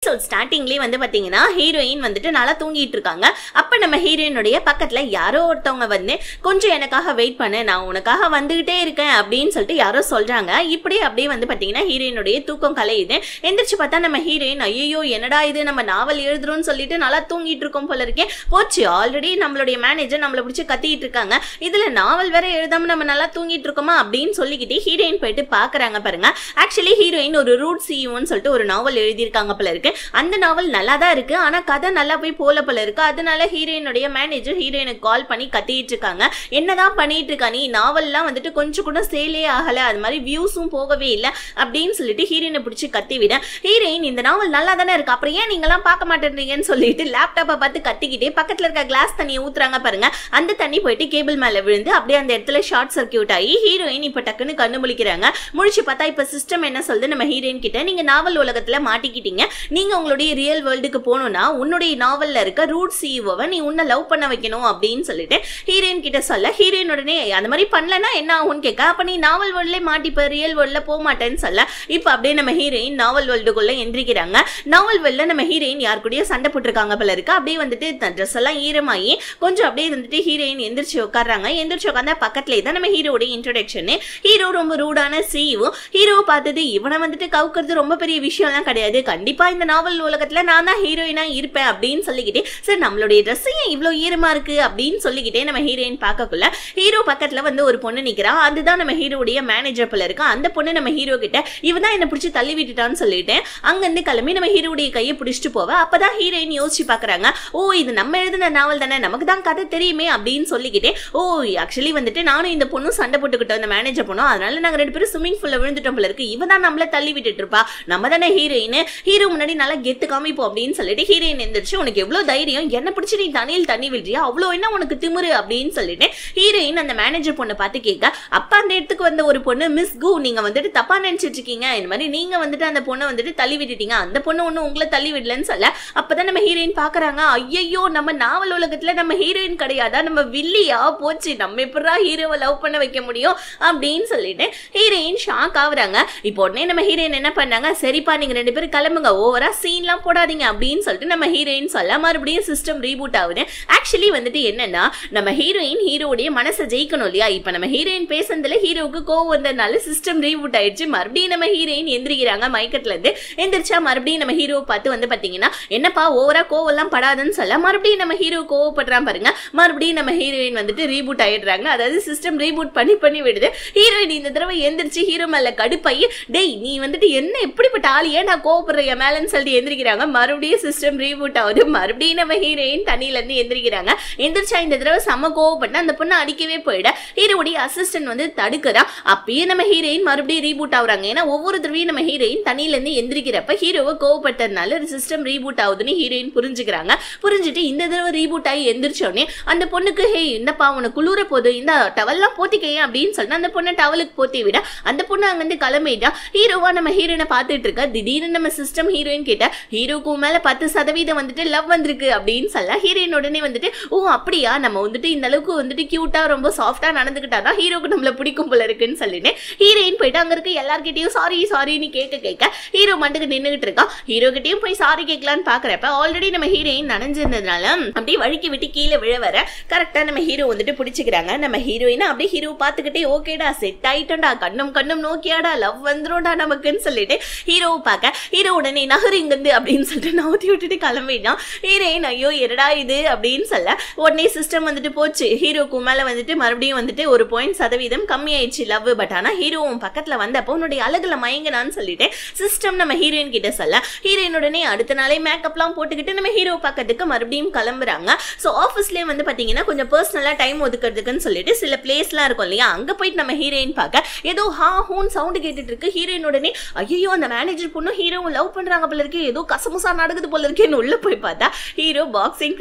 episode ஸ்டார்டிங்லேயே வந்து பார்த்தீங்கன்னா ஹீரோயின் வந்துட்டு நல்லா தூங்கிட்டு இருக்காங்க அப்போ நம்ம ஹீரோயினுடைய பக்கத்தில் யாரோ ஒருத்தவங்க வந்து கொஞ்சம் எனக்காக வெயிட் பண்ணு நான் உனக்காக வந்துகிட்டே இருக்கேன் அப்படின்னு சொல்லிட்டு யாரோ சொல்றாங்க இப்படி அப்படியே வந்து பார்த்தீங்கன்னா ஹீரோயினுடைய தூக்கம் கலையுது எந்திரிச்சு பார்த்தா நம்ம ஹீரோயின் ஐயோ என்னடா இது நம்ம நாவல் எழுதுறோம்னு சொல்லிட்டு நல்லா தூங்கிட்டு இருக்கோம் போல இருக்கே போச்சு ஆல்ரெடி நம்மளுடைய மேனேஜர் நம்மளை பிடிச்சி கத்திட்டு இருக்காங்க இதுல நாவல் வேற எழுதாம நம்ம நல்லா தூங்கிட்டு இருக்கோமா அப்படின்னு சொல்லிக்கிட்டு ஹீரோயின் போயிட்டு பாக்குறாங்க பாருங்க ஆக்சுவலி ஹீரோயின் ஒரு ரூட் சிஇஓன்னு சொல்லிட்டு ஒரு நாவல் எழுதியிருக்காங்க போல இருக்கு அந்த நாவல் நல்லா தான் இருக்கு ஆனா கதை நல்லா போய் போல போல இருக்கு அதனால ஹீரோயினுடைய மேனேஜர் ஹீரோயினுக்கு கால் பண்ணி கத்திட்டு இருக்காங்க என்னதான் பண்ணிட்டு இருக்கா நீ நாவல்லாம் வந்துட்டு கொஞ்சம் கூட சேலே ஆகல அது மாதிரி வியூஸும் போகவே இல்லை அப்படின்னு சொல்லிட்டு ஹீரோயினை பிடிச்சி கத்தி விட ஹீரோயின் இந்த நாவல் நல்லா தானே இருக்கு அப்புறம் ஏன் நீங்களாம் பார்க்க மாட்டேன்றீங்கன்னு சொல்லிட்டு லேப்டாப்பை பார்த்து கத்திக்கிட்டே பக்கத்துல இருக்க கிளாஸ் தண்ணியை ஊத்துறாங்க பாருங்க அந்த தண்ணி போயிட்டு கேபிள் மேல விழுந்து அப்படியே அந்த இடத்துல ஷார்ட் சர்க்கியூட் ஆகி ஹீரோயின் இப்ப டக்குன்னு கண்ணு முழிக்கிறாங்க முழிச்சு பார்த்தா இப்ப சிஸ்டம் என்ன சொல்லுது நம்ம ஹீரோயின் கிட்ட நீங்க நாவல் உலகத்துல மாட்டிக்கிட்டீங்க நீங்க உங்களுடைய ரியல் வேர்ல்டுக்கு போகணும்னா உன்னுடைய நாவல்ல இருக்க ரூட் சிஇஓவை நீ உன்னை லவ் பண்ண வைக்கணும் அப்படின்னு சொல்லிட்டு ஹீரோயின் கிட்ட சொல்ல ஹீரோயின் உடனே அந்த மாதிரி பண்ணலன்னா என்ன ஆகும்னு கேட்க அப்ப நீ நாவல் வேர்ல்ட்ல மாட்டிப்ப ரியல் வேர்ல்ட்ல போக மாட்டேன்னு சொல்ல இப்ப அப்படியே நம்ம ஹீரோயின் நாவல் வேர்ல்டுக்குள்ள எந்திரிக்கிறாங்க நாவல் வேர்ல்ட்ல நம்ம ஹீரோயின் யார் கூடயோ சண்டை போட்டிருக்காங்க போல இருக்கு அப்படியே வந்துட்டு ட்ரெஸ் எல்லாம் ஈரமாகி கொஞ்சம் அப்படியே வந்துட்டு ஹீரோயின் எந்திரிச்சு உட்கார்றாங்க எந்திரிச்சு உட்காந்தா பக்கத்துலேயே தான் நம்ம ஹீரோட இன்ட்ரோடக்ஷன் ஹீரோ ரொம்ப ரூடான சிஇஓ ஹீரோவை பார்த்தது இவனை வந்துட்டு கவுக்கிறது ரொம்ப பெரிய விஷயம்லாம் கிடையாது கண்டிப்பா இந்த நாவல் உலகத்துல நான் தான் ஹீரோயினா இருப்பேன் அப்படின்னு சொல்லிக்கிட்டே சார் நம்மளுடைய ட்ரெஸ் ஏன் இவ்வளோ ஈரமா இருக்கு அப்படின்னு சொல்லிக்கிட்டே நம்ம ஹீரோயின் பார்க்கக்குள்ள ஹீரோ பக்கத்துல வந்து ஒரு பொண்ணு நிக்கிறா அதுதான் நம்ம ஹீரோடைய மேனேஜர் போல இருக்கு அந்த பொண்ணு நம்ம ஹீரோ கிட்ட இவ தான் என்ன பிடிச்சி தள்ளி விட்டுட்டான்னு சொல்லிட்டு அங்கிருந்து கிளம்பி நம்ம ஹீரோடைய கையை பிடிச்சிட்டு போவ அப்பதான் ஹீரோயின் யோசிச்சு பாக்குறாங்க ஓ இது நம்ம எழுதின நாவல் தானே நமக்கு தான் கதை தெரியுமே அப்படின்னு சொல்லிக்கிட்டே ஓ ஆக்சுவலி வந்துட்டு நானும் இந்த பொண்ணும் சண்டை போட்டுக்கிட்டோம் இந்த மேனேஜர் பொண்ணும் அதனால நாங்க ரெண்டு பேரும் ஸ்விம்மிங் பூல்ல விழுந்துட்டோம் போல இருக்கு இவ தான் நம்மள தள்ளி விட்டுட்டு இருப்பா நம்ம தானே ஹீரோயின் ஹீரோ முன்னாடி நல்லா கெத்து காமிப்போம் அப்படின்னு சொல்லிட்டு ஹீரோயின் எந்திரிச்சு உனக்கு எவ்வளவு தைரியம் என்ன பிடிச்சி நீ தண்ணியில் தண்ணி விடுறியா அவ்வளோ என்ன உனக்கு திமிரு அப்படின்னு சொல்லிட்டு ஹீரோயின் அந்த மேனேஜர் பொண்ணை பார்த்து கேட்க அப்ப அந்த இடத்துக்கு வந்த ஒரு பொண்ணு மிஸ் கு நீங்க வந்துட்டு தப்பா நினைச்சிட்டு இருக்கீங்க இந்த மாதிரி நீங்க வந்துட்டு அந்த பொண்ணை வந்துட்டு தள்ளி விட்டுட்டீங்க அந்த பொண்ணு ஒன்றும் உங்களை தள்ளி விடலன்னு சொல்ல அப்பதான் நம்ம ஹீரோயின் பாக்குறாங்க ஐயோ நம்ம நாவல் உலகத்துல நம்ம ஹீரோயின் கிடையாதா நம்ம வில்லியா போச்சு நம்ம எப்படா ஹீரோவை லவ் பண்ண வைக்க முடியும் அப்படின்னு சொல்லிட்டு ஹீரோயின் ஷாக் ஆகுறாங்க இப்போ உடனே நம்ம ஹீரோயின் என்ன பண்ணாங்க சரிப்பா நீங்க ரெண்டு பேரும் கிளம்புங்க ஓவரா சீன்லாம் போடாதீங்க அப்படின்னு சொல்லிட்டு நம்ம ஹீரோயின் சொல்ல மறுபடியும் சிஸ்டம் ரீபூட் ஆகுது ஆக்சுவலி வந்துட்டு என்னன்னா நம்ம ஹீரோயின் ஹீரோடைய மனசை ஜெயிக்கணும் இல்லையா இப்போ நம்ம ஹீரோயின் பேசுனதுல ஹீரோவுக்கு கோவம் வந்ததுனால சிஸ்டம் ரீபூட் ஆயிடுச்சு மறுபடியும் நம்ம ஹீரோயின் எந்திரிக்கிறாங்க மயக்கத்துல இருந்து எந்திரிச்சா மறுபடியும் நம்ம ஹீரோவை பார்த்து வந்து பாத்தீங்கன்னா என்னப்பா ஓவரா கோவம்லாம் படாதுன்னு சொல்ல மறுபடியும் நம்ம ஹீரோ கோவப்படுறான் பாருங்க மறுபடியும் நம்ம ஹீரோயின் வந்துட்டு ரீபூட் ஆயிடுறாங்க அதாவது சிஸ்டம் ரீபூட் பண்ணி பண்ணி விடுது ஹீரோயின் இந்த தடவை எந்திரிச்சு ஹீரோ மேல கடுப்பாயி டேய் நீ வந்துட்டு என்ன எப்படிப்பட்ட ஆள் ஏன் நான் கோவப்படுற என் மேலன்னு சொல்லிட்டு எந்திரிக்கிறாங்க மறுபடியும் சிஸ்டம் ரீபூட் ஆகுது மறுபடியும் நம்ம ஹீரோயின் தண்ணியில இருந்து எந்திரிக்கிறாங்க எந்திரிச்சா இந்த தடவை செம்ம கோவப்பட்டு அந்த பொண்ணை அடிக்கவே போயிட ஹீரோடைய அசிஸ்டன்ட் வந்து தடுக்கிறா அப்பயே நம்ம ஹீரோயின் மறுபடியும் ரீபூட் ஆகுறாங்க ஏன்னா ஒவ்வொரு தடவையும் நம்ம ஹீரோயின் தண்ணியில இருந்து எந்திரிக்கிறப்ப ஹீரோவை கோவப்பட்டதுனால சிஸ்டம் ரீபூட் ஆகுதுன்னு ஹீரோயின் புரிஞ்சுக்கிறாங்க புரிஞ்சுட்டு இந்த தடவை ரீபூட் ஆகி எந்திரிச்சோடனே அந்த பொண்ணுக்கு ஹே இந்தப்பா உனக்கு குளிர போதும் இந்த டவல்லாம் போத்திக்கையே அப்படின்னு சொல்லிட்டு அந்த பொண்ணை டவலுக்கு போத்தி விட அந்த பொண்ணு அங்கிருந்து கிளம்பிட்டா ஹீரோவா நம்ம ஹீரோயினை பார்த்துட்டு இருக்க திடீர்னு நம்ம சிஸ்டம் ஹீரோயின் கிட்ட ஹீரோக்கு மேல பத்து சதவீதம் வந்துட்டு லவ் வந்திருக்கு அப்படின்னு சொல்ல ஹீரோயின் உடனே வந்துட்டு ஓ அப்படியா நம்ம வந்துட்டு இந்த அளவுக்கு வந்துட்டு கியூட்டா ரொம்ப சாஃப்டா நடந்துக்கிட்டாதான் ஹீரோக்கு நம்மள பிடிக்கும் போல இருக்குன்னு சொல்லிட்டு ஹீரோயின் போயிட்டு அங்க இருக்க எல்லார்கிட்டயும் சாரி சாரின்னு கேட்க கேட்க ஹீரோ மட்டுக்கு நின்றுகிட்டு இருக்கான் ஹீரோ கிட்டயும் போய் சாரி கேட்கலான்னு பாக்குறப்ப ஆல்ரெடி நம்ம ஹீரோயின் நனைஞ்சிருந்ததுனால அப்படியே வழுக்கி விட்டு கீழே விழ வர கரெக்டா நம்ம ஹீரோ வந்துட்டு பிடிச்சிக்கிறாங்க நம்ம ஹீரோயினா அப்படியே ஹீரோ பார்த்துக்கிட்டே ஓகேடா செட் ஆயிட்டோம்டா கண்ணும் கண்ணும் நோக்கியாடா லவ் வந்துரும்டா நமக்குன்னு சொல்லிட்டு ஹீரோவை பார்க்க ஹீரோ உடனே நகர் இங்கிருந்து அப்படின்னு சொல்லிட்டு நவுத்தி விட்டுட்டு கிளம்பிட்டான் ஹீரோயின் ஐயோ என்னடா இது அப்படின்னு சொல்ல உடனே சிஸ்டம் வந்துட்டு போச்சு ஹீரோக்கு மேல வந்துட்டு மறுபடியும் வந்துட்டு ஒரு பாயிண்ட் சதவீதம் கம்மியாயிடுச்சு லவ் பட் ஆனா ஹீரோவும் பக்கத்துல வந்தப்போ உன்னுடைய அழகுல மயங்கினான்னு சொல்லிட்டு சிஸ்டம் நம்ம ஹீரோயின் கிட்ட சொல்ல ஹீரோயின் உடனே அடுத்த நாளே மேக்கப்லாம் போட்டுக்கிட்டு நம்ம ஹீரோ பக்கத்துக்கு மறுபடியும் கிளம்புறாங்க ஸோ ஆஃபீஸ்லேயே வந்து பார்த்தீங்கன்னா கொஞ்சம் பர்சனலாக டைம் ஒதுக்கிறதுக்குன்னு சொல்லிட்டு சில பிளேஸ்லாம் இருக்கும் இல்லையா அங்கே போயிட்டு நம்ம ஹீரோயின் பார்க்க ஏதோ ஹா ஹூன் சவுண்டு கேட்டுட்டு இருக்கு ஹீரோயின் உடனே ஐயோ அந்த மேனேஜர் பொண்ணும் ஹீரோவும் லவ் பண்ணுறாங்க போல இருக்கு ஏதோ கசமுசா நடக்குது போல இருக்கேன்னு உள்ள போய் பார்த்தா ஹீரோ பாக்ஸிங்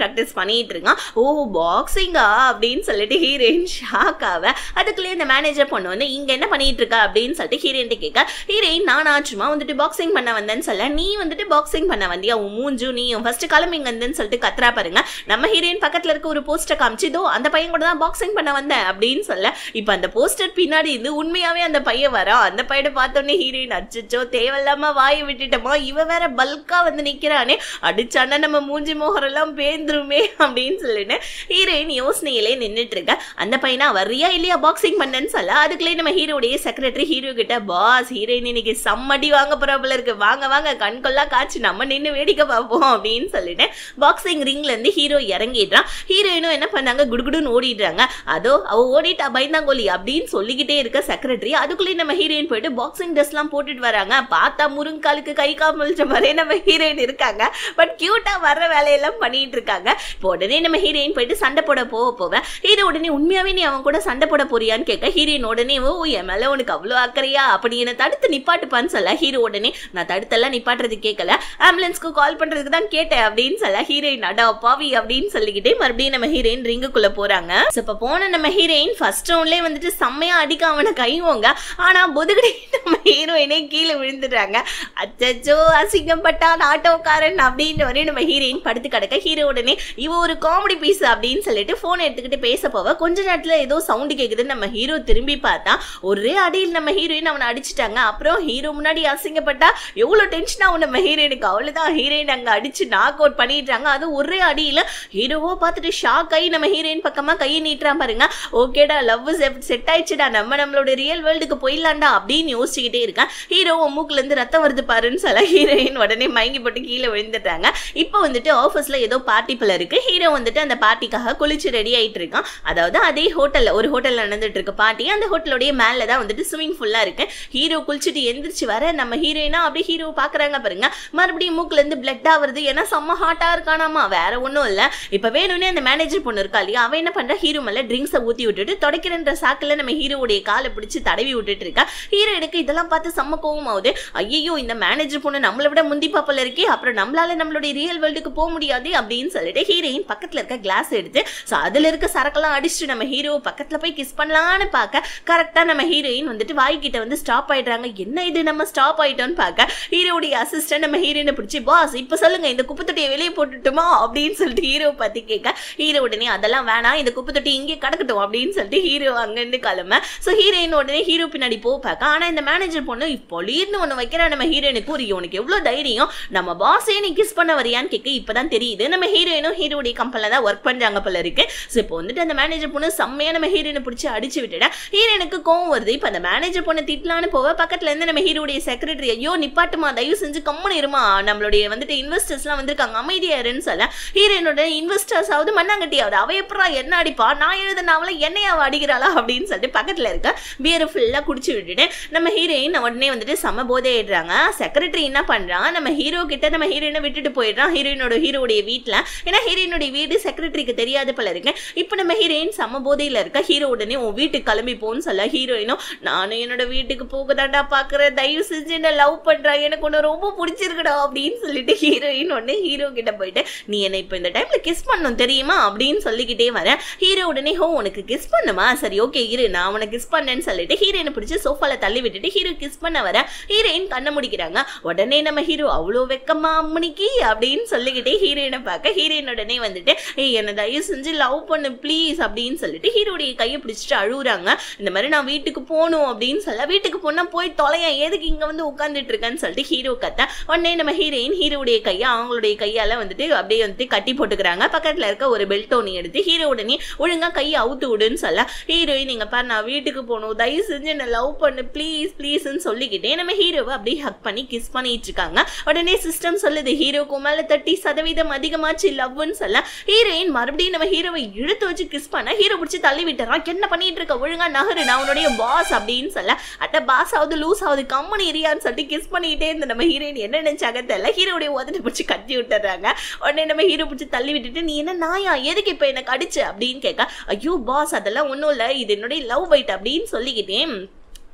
ப்ராக்டிஸ் பண்ணிட்டு இருக்கான் ஓ பாக்ஸிங்கா அப்படின்னு சொல்லிட்டு ஹீரோயின் ஷாக் ஆவ அதுக்குள்ளேயே இந்த மேனேஜர் பொண்ணு வந்து இங்க என்ன பண்ணிட்டு இருக்கா அப்படின்னு சொல்லிட்டு ஹீரோயின் கேட்க ஹீரோயின் நானா சும்மா வந்துட்டு பாக்ஸிங் பண்ண வந்தேன்னு சொல்ல நீ வந்துட்டு பாக்ஸிங் பண்ண வந்தியா உன் மூஞ்சு நீ ஃபர்ஸ்ட் கிளம்பிங்க வந்துன்னு சொல்லிட்டு கத்துறா பாருங்க நம்ம ஹீரோயின் பக்கத்துல இருக்க ஒரு போஸ்டர் காமிச்சுதோ அந்த பையன் கூட தான் பாக்ஸிங் பண்ண வந்தேன் அப்படின்னு சொல்ல இப்போ அந்த போஸ்டர் பின்னாடி இருந்து உண்மையாவே அந்த பையன் வரா அந்த பையனை பார்த்தோன்னே ஹீரோயின் அச்சச்சோ தேவையில்லாம வாயை விட்டுட்டோமா இவ வேற பல்கா வந்து நிக்கிறானே அடிச்சானா நம்ம மூஞ்சி மோகரெல்லாம் பேந்துருமே அப்படின்னு சொல்லிட்டு ஹீரோயின் யோசனையிலே நின்றுட்டு இருக்க அந்த பையனா வர்றியா இல்லையா பாக்ஸிங் பண்ணேன்னு சொல்ல அதுக்குள்ளே நம்ம ஹீரோடைய செக்ரட்டரி ஹீரோ கிட்ட பாஸ் ஹீரோயின் இன்னைக்கு செம்மடி வாங்க போறாப்புல இருக்கு வாங்க வாங்க கண்கொள்ளா காய்ச்சி நம்ம நின்று வேடிக்கை பார்ப்போம் அப்படின்னு சொல்லிட்டு பாக்ஸிங் ரிங்ல இருந்து ஹீரோ இறங்கிடுறான் ஹீரோயினும் என்ன பண்ணாங்க குடுகுடுன்னு ஓடிடுறாங்க அதோ அவ ஓடிட்டா பயந்தாங்கோலி அப்படின்னு சொல்லிக்கிட்டே இருக்க செக்ரட்டரி அதுக்குள்ளேயே நம்ம ஹீரோயின் போயிட்டு பாக்ஸிங் ட்ரெஸ்லாம் போட்டுட்டு வராங்க பார்த்தா முருங்காலுக்கு கை காமிச்ச மாதிரியே நம்ம ஹீரோயின் இருக்காங்க பட் கியூட்டா வர்ற வேலையெல்லாம் பண்ணிட்டு இருக்காங்க இப்போ உடனே நம்ம ஹீரோயின் போயிட்டு சண்டை போட போக போவேன் ஹீரோ உடனே உண்மையாவே நீ அவன் கூட சண்டை போட போறியான்னு கேட்க ஹீரோயின் உடனே ஓ என் மேல உனக்கு அவ்வளோ அக்கறையா அப்படி என்ன தடுத்து நிப்பாட்டுப்பான்னு சொல்ல ஹீரோ உடனே நான் தடுத்தெல்லாம் நிப்பாட்டுறது கேட்கல ஆம்புலன்ஸ்க்கு கால் பண்றதுக்கு தான் கேட்டேன் அப்படின்னு சொல்ல ஹீரோயின் அடா பாவி அப்படின்னு சொல்லிக்கிட்டே மறுபடியும் நம்ம ஹீரோயின் ரிங்குக்குள்ள போறாங்க So, இப்ப போன நம்ம ஹீரோயின் ஃபர்ஸ்ட் ரவுண்ட்லேயே வந்துட்டு செம்மையா அடிக்க அவனை கைவோங்க ஆனா பொதுகடி நம்ம ஹீரோயினே கீழே விழுந்துடுறாங்க அச்சச்சோ அசிங்கப்பட்டான் ஆட்டோக்காரன் அப்படின்னு வரையும் நம்ம ஹீரோயின் படுத்து கிடக்க ஹீரோ உடனே இவ ஒரு காமெடி பீஸ் அப்படின்னு சொல்லிட்டு போன் எடுத்துக்கிட்டு பேச போவ கொஞ்ச நேரத்துல ஏதோ சவுண்டு கேக்குதுன்னு நம்ம ஹீரோ திரும்பி பார்த்தா ஒரே அடியில் நம்ம ஹீரோயின் அவனை அடிச்சிட்டாங்க அப்புறம் ஹீரோ முன்னாடி அசிங்கப்பட்டா எவ்வளவு டென்ஷன் ஆகும் நம்ம ஹீரோயினுக்கு அவ்வளவுதான் ஹீரோயின் அங்க அடிச்சு நாக் அவுட் பண்ணிடுறாங்க அது ஒரே அடியில ஹீரோவோ பார்த்துட்டு ஷாக் ஆகி நம்ம ஹீரோயின் பக்கமா கையை நீட்டுறான் பாருங்க ஓகேடா லவ் செட் ஆயிடுச்சுடா நம்ம நம்மளோட ரியல் வேர்ல்டுக்கு போயிடலாம்டா அப்படின்னு யோசிச்சுக்கிட்டே இருக்கேன் ஹீரோ மூக்குல இருந்து ரத்தம் வருது பாருன்னு சொல்ல ஹீரோயின் உடனே மயங்கி போட்டு கீழே விழுந்துட்டாங்க இப்போ வந்துட்டு ஆஃபீஸ்ல ஏதோ பார்ட்டி போல இருக்கு ஹீரோ வந்துட்டு அந்த பார்ட்டிக்காக குளிச்சு ரெடி ஆயிட்டு இருக்கான் அதாவது அதே ஹோட்டல்ல ஒரு ஹோட்டல்ல நடந்துட்டு இருக்கு பார்ட்டி அந்த ஹோட்டலோடைய மேல தான் வந்துட்டு ஸ்விமிங் ஃபுல்லா இருக்கு ஹீரோ குளிச்சுட்டு எந்திரிச்சு வர நம்ம ஹீரோயினா அப்படியே ஹீரோ பாக்குறாங்க பாருங்க மறுபடியும் மூக்குல இருந்து பிளட்டா வருது ஏன்னா செம்ம ஹாட்டா இருக்கானாமா வேற ஒண்ணும் இல்ல இப்ப வேணும்னே அந்த மேனேஜர் பொண்ணு இருக்கா இல்லையா அவ என்ன பண்றா ஹீரோ மேல ட்ரிங்க்ஸை ஊத்தி விட்டுட்டு தொடக்கிறன்ற சாக்குல நம்ம ஹீரோவுடைய காலை பிடிச்சு தடவி விட்டுட்டு இருக்கா ஹீரோ எனக்கு இதெல்லாம் பார்த்து செம்ம கோவம் ஆகுது ஐயோ இந்த மேனேஜர் பொண்ணு நம்மளை விட முந்தி பாப்பல இருக்கே அப்புறம் நம்மளால நம்மளுடைய ரியல் வேர்ல்டுக்கு போக முடியாது அப்படின்னு சொல்லிட்டு ஹீரோயின் பக்கத்துல இருக்க கிளாஸ் எடுத்து ஸோ அதுல இருக்க சரக்கெல்லாம் அடிச்சுட்டு நம்ம ஹீரோ பக்கத்துல போய் கிஸ் பண்ணலான்னு பார்க்க கரெக்டா நம்ம ஹீரோயின் வந்துட்டு வாய்க்கிட்ட வந்து ஸ்டாப் ஆயிடுறாங்க என்ன இது நம்ம ஸ்டாப் ஆயிட்டோம்னு பார்க்க ஹீரோடைய அசிஸ்டன்ட் நம்ம ஹீரோயினை பிடிச்சி பாஸ் இப்போ சொல்லுங்க இந்த குப்பை தொட்டியை வெளியே போட்டுட்டுமா அப்படின்னு சொல்லிட்டு ஹீரோ பத்தி கேட்க ஹீரோ உடனே அதெல்லாம் வேணாம் இந்த குப்பை தொட்டி இங்கே கிடக்கட்டும் அப்படின்னு சொல்லிட்டு ஹீரோ அங்கிருந்து கிளம்ப ஸோ ஹீரோயின் உடனே ஹீரோ பின்னாடி போ பார்க்க ஆனா இந்த மேனேஜர் பொண்ணு பொலிர்னு ஒன்று வைக்கிறா நம்ம ஹீரோயினுக்கு ஒரு உனக்கு எவ்வளோ தைரியம் நம்ம பாஸே நீ கிஸ் பண்ண வரியான்னு கேட்க இப்பதான் தெரியுது நம்ம ஹீரோயினும் ஹீரோடைய கம்பெனில தான் ஒர்க் பண்றாங்க போல இருக்கு ஸோ இப்போ வந்துட்டு அந்த மேனேஜர் பொண்ணு செம்மையா நம்ம ஹீரோயினை பிடிச்சி அடிச்சு விட்டுட்டேன் ஹீரோயினுக்கு கோவம் வருது இப்போ அந்த மேனேஜர் பொண்ணை திட்டலான்னு போவ பக்கத்துல இருந்து நம்ம ஹீரோடைய செக்ரட்டரி ஐயோ நிப்பாட்டுமா தயவு செஞ்சு கம்மனு இருமா நம்மளுடைய வந்துட்டு இன்வெஸ்டர்ஸ்லாம் வந்திருக்காங்க அமைதியா இருன்னு சொல்ல ஹீரோயினோட இன்வெஸ்டர்ஸ் ஆகுது மண்ணாங்கட்டியாவது அவ எப்படா என்ன அடிப்பா நான் எழுதுனாவல என்னைய அவ அடிக்கிறாளா அப்படின்னு சொல்லிட்டு பக்கத்துல இருக்க பியரை ஃபுல்லா குடிச்சு விட்டுட்டு நம்ம ஹீரோயின் உடனே வந்துட்டு சம போதையிடுறாங்க செக்ரட்டரி என்ன பண்றான் நம்ம ஹீரோ கிட்ட நம்ம ஹீரோயினை விட்டுட்டு போயிடுறான் ஹீரோயினோட ஹீரோடைய வீட்ல ஏன்னா ஹீரோயினுடைய வீடு செக்ரட்டரிக்கு தெரியாத போல இருக்கு இப்போ நம்ம ஹீரோயின் சம போதையில இருக்க ஹீரோ உடனே உன் வீட்டுக்கு கிளம்பி போன்னு சொல்ல ஹீரோயினும் நானும் என்னோட வீட்டுக்கு போக தாண்டா பாக்குறேன் தயவு செஞ்சு என்ன லவ் பண்றா எனக்கு உன்னை ரொம்ப பிடிச்சிருக்குடா அப்படின்னு சொல்லிட்டு ஹீரோயின் உடனே ஹீரோ கிட்ட போயிட்டு நீ என்ன இப்போ இந்த டைம்ல கிஸ் பண்ணும் தெரியுமா அப்படின்னு சொல்லிக்கிட்டே வரேன் ஹீரோ உடனே ஹோ உனக்கு கிஸ் பண்ணுமா சரி ஓகே இரு நான் உனக்கு கிஸ் பண்ணேன்னு சொல்லிட்டு ஹீரோயினை பிடிச்சி சோஃபால தள்ளி விட்டுட்டு ஹீரோ கிஸ் பண்ண வர ஹீரோயின் கண்ணை முடிக்கிறாங்க உடனே நம்ம ஹீரோ அவ்வளோ வெக்கமா அம்மனிக்கு அப்படின்னு சொல்லிக்கிட்டே ஹீரோயினை பார்க்க ஹீரோயின் உடனே வந்துட்டு ஏய் என்ன தயவு செஞ்சு லவ் பண்ணு ப்ளீஸ் அப்படின்னு சொல்லிட்டு ஹீரோடைய கையை பிடிச்சிட்டு அழுகுறாங்க இந்த மாதிரி நான் வீட்டுக்கு போகணும் அப்படின்னு சொல்ல வீட்டுக்கு போனா போய் தொலையன் எதுக்கு இங்க வந்து உட்காந்துட்டு இருக்கேன்னு சொல்லிட்டு ஹீரோ கத்த உடனே நம்ம ஹீரோயின் ஹீரோடைய கையை அவங்களுடைய கையால வந்துட்டு அப்படியே வந்துட்டு கட்டி போட்டுக்கிறாங்க பக்கத்துல இருக்க ஒரு பெல்ட் ஒன்று எடுத்து ஹீரோ உடனே ஒழுங்கா கையை அவுத்து விடுன்னு சொல்ல ஹீரோயின் நீங்க பாரு நான் வீட்டுக்கு போகணும் தயவு செஞ்சு என்ன லவ் பண்ணு ப்ளீஸ் ப்ளீஸ்ன்னு சொல்லிக்கிட்டே நம்ம ஹீரோவை அப்படியே ஹக் பண்ணி கிஸ் பண்ணிட்டு இருக்காங்க உடனே சிஸ்டம் சொல்லுது ஹீரோக்கு மேல தேர்ட்டி சதவீதம் அதிகமாச்சு லவ்னு சொல்ல ஹீரோயின் மறுபடியும் நம்ம ஹீரோவை இழுத்து வச்சு கிஸ் பண்ண ஹீரோ பிடிச்சி தள்ளி விட்டுறான் என்ன பண்ணிட்டு இருக்க ஒழுங்கா நகரு நான் உன்னுடைய பாஸ் அப்படின்னு சொல்ல அட்ட பாஸ் ஆகுது லூஸ் ஆகுது கம்மனி இரியான்னு சொல்லிட்டு கிஸ் பண்ணிக்கிட்டே இருந்த நம்ம ஹீரோயின் என்ன நினைச்சாங்க தெரியல ஹீரோடைய உதட்டு பிடிச்சி கட்டி விட்டுறாங்க உடனே நம்ம ஹீரோ பிடிச்சி தள்ளி விட்டுட்டு நீ என்ன நாயா எதுக்கு இப்போ எனக்கு அடிச்சு அப்படின்னு கேட்க ஐயோ பாஸ் அதெல்லாம் ஒன்றும் இல்லை இது என்னுடைய லவ் பைட் அப்படின்னு சொல்லிக்கிட்டேன்